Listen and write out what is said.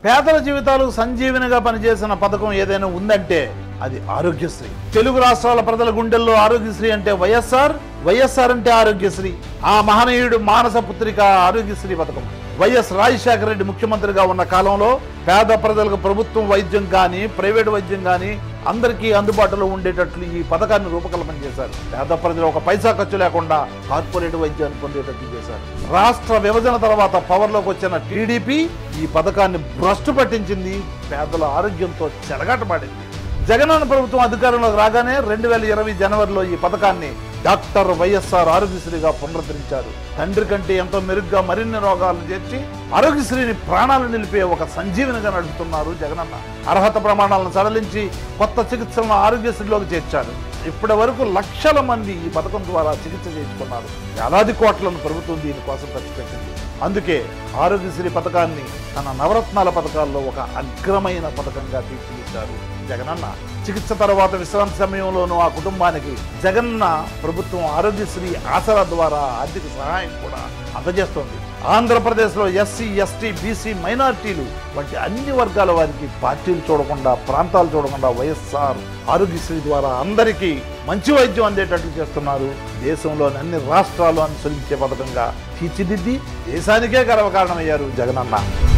పేదల జీవితాలు సంజీవనిగా పనిచేసిన పథకం ఏదైనా ఉందంటే అది ఆరోగ్యశ్రీ తెలుగు రాష్ట్రాల ప్రజల గుండెల్లో ఆరోగ్యశ్రీ అంటే వైఎస్ఆర్ వైఎస్ఆర్ అంటే ఆరోగ్యశ్రీ ఆ మహనీయుడు మానస పుత్రిక ఆరోగ్యశ్రీ పథకం వైఎస్ రాజశేఖర రెడ్డి ముఖ్యమంత్రిగా ఉన్న కాలంలో పేద ప్రజలకు ప్రభుత్వం వైద్యం కానీ ప్రైవేట్ వైద్యం కానీ అందరికీ అందుబాటులో ఉండేటట్లు ఈ పథకాన్ని రూపకల్పన చేశారు పేద ప్రజలు ఒక పైసా ఖర్చు లేకుండా కార్పొరేట్ వైద్యాన్ని పొందేటట్లు చేశారు రాష్ట్ర విభజన తర్వాత పవర్లోకి వచ్చిన టీడీపీ ఈ పథకాన్ని భ్రష్టు పట్టించింది పేదల ఆరోగ్యంతో చెలగాటమాడింది జగనన్న ప్రభుత్వం అధికారంలోకి రాగానే రెండు వేల ఇరవై జనవరిలో ఈ పథకాన్ని డాక్టర్ వైఎస్ఆర్ ఆరోగ్యశ్రీగా పునరుద్ధరించారు తండ్రి కంటే ఎంతో మెరుగ్గా మరిన్ని రోగాలను చేర్చి ఆరోగ్యశ్రీని ప్రాణాలు నిలిపే ఒక సంజీవనిగా నడుపుతున్నారు జగనన్న అర్హత ప్రమాణాలను సడలించి కొత్త చికిత్సలను ఆరోగ్యశ్రీలోకి చేర్చారు ఇప్పటి వరకు లక్షల మంది ఈ పథకం ద్వారా చికిత్స చేయించుకున్నారు వేలాది కోట్లను ప్రభుత్వం దీనికోసం ఖర్చు పెట్టింది అందుకే ఆరోగ్యశ్రీ పథకాన్ని తన నవరత్నాల పథకాల్లో ఒక అగ్రమైన పథకంగా తీర్చిదిద్దారు జగనన్న చికిత్స తర్వాత విశ్రాంతి సమయంలోనూ ఆ కుటుంబానికి జగనన్న ప్రభుత్వం ఆరోగ్యశ్రీ ఆసరా ద్వారా ఆర్థిక సహాయం కూడా అందజేస్తోంది ఆంధ్రప్రదేశ్లో ఎస్సీ ఎస్టీ బీసీ మైనారిటీలు వంటి అన్ని వర్గాల వారికి పార్టీలు చూడకుండా ప్రాంతాలు చూడకుండా వైఎస్ఆర్ ఆరోగ్యశ్రీ ద్వారా అందరికీ మంచి వైద్యం అందేటట్లు చేస్తున్నారు దేశంలోని అన్ని రాష్ట్రాలు అనుసరించే పథకంగా తీర్చిదిద్ది దేశానికే గర్వకారణమయ్యారు జగనన్న